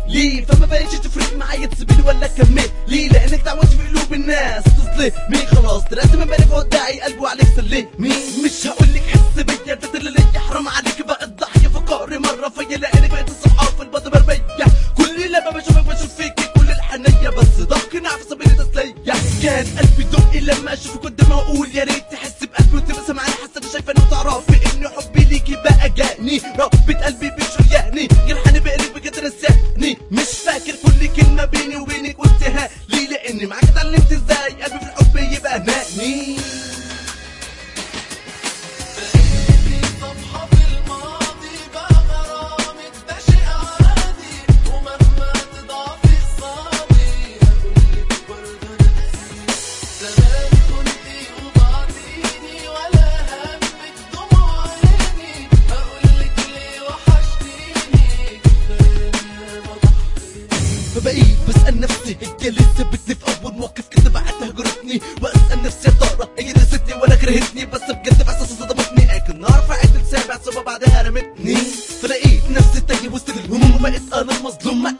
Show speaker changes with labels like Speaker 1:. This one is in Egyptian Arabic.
Speaker 1: ليه فما بقتش تفرق معايا تسيبني ولا كمل ليه لانك دعوت في قلوب الناس تظلمني خلاص طلعت من بالك وداعي قلبي وعليك سلمي مش هقولك حس بيا ده اللي ليا حرام عليك بقى الضحيه فقاري مره فيا لانك بقيت الصحاب في البطن مرميه كل لما بشوفك بشوف فيكي كل الحنيه بس ضحك نعرف سبيل تسليه كان قلبي دقي لما اشوفك قدامي واقول يا ريت تحس بقلبي وتبقى معايا حاسه اني شايفه انه تعرفي ان حبي ليكي بقى جاني ربة قلبي بشرياني جرحاني بقلبك بجد نساني مش فاكر كل كلمه بيني وبينك قلتها ليه لاني معاك اتعلمت ازاي قلبي في الحب يبقى ناني
Speaker 2: صفحة في الماضي بقى غرامك ده شيء عادي ومهما تضعفي قصادي هقولك برضه نفسي زمان كنتي وبعديني ولا همك دموع عيني هقولك ليه وحشتيني كفاية ما ضحيت
Speaker 1: فبقيت بسأل نفسي هي اللي سابتني في أول موقف كنت بعدها هجرتني وأسأل نفسي يا ترى هي اللي نسيتني ولا كرهتني بس بجد في إحساس صدمتني لكن أعرف أعد لسابع ثم بعدها رمتني فلقيت نفسي تايه وسط الهموم وبقيت أنا المظلوم مع